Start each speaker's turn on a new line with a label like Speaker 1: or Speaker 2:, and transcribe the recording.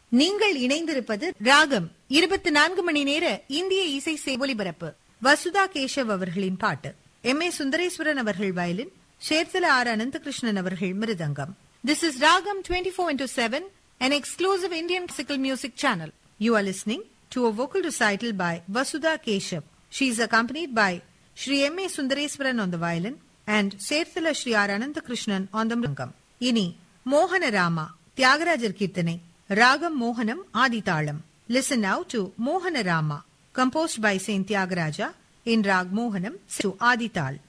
Speaker 1: நீங்கள் இணைந்திருப்பது ராகம் இருபத்தி நான்கு மணி நேர இந்திய இசை சே- ஒலிபரப்பு வசுதா கேஷவ் அவர்களின் பாட்டு எம் ஏ சுந்தரேஸ்வரன் அவர்கள் வயலின் சேர்த்தல ஆர் அனந்தகிருஷ்ணன் அவர்கள் mridangam this is Raagam twenty four into seven an exclusive Indian classical music channel. You are listening to a vocal recital by Vasudha Keshav. She is accompanied by Sri M. A. Sundareswaran on the violin and Serthala Sri R. Ananthakrishnan on the mrangam. இனி மோகன ராமா தியாகராஜர் கீர்த்தனை ராகம் மோகனம் ஆதிதாளம் listen now to மோகன Rama composed by Saint Tyagaraja in Rag Mohanam to Adital.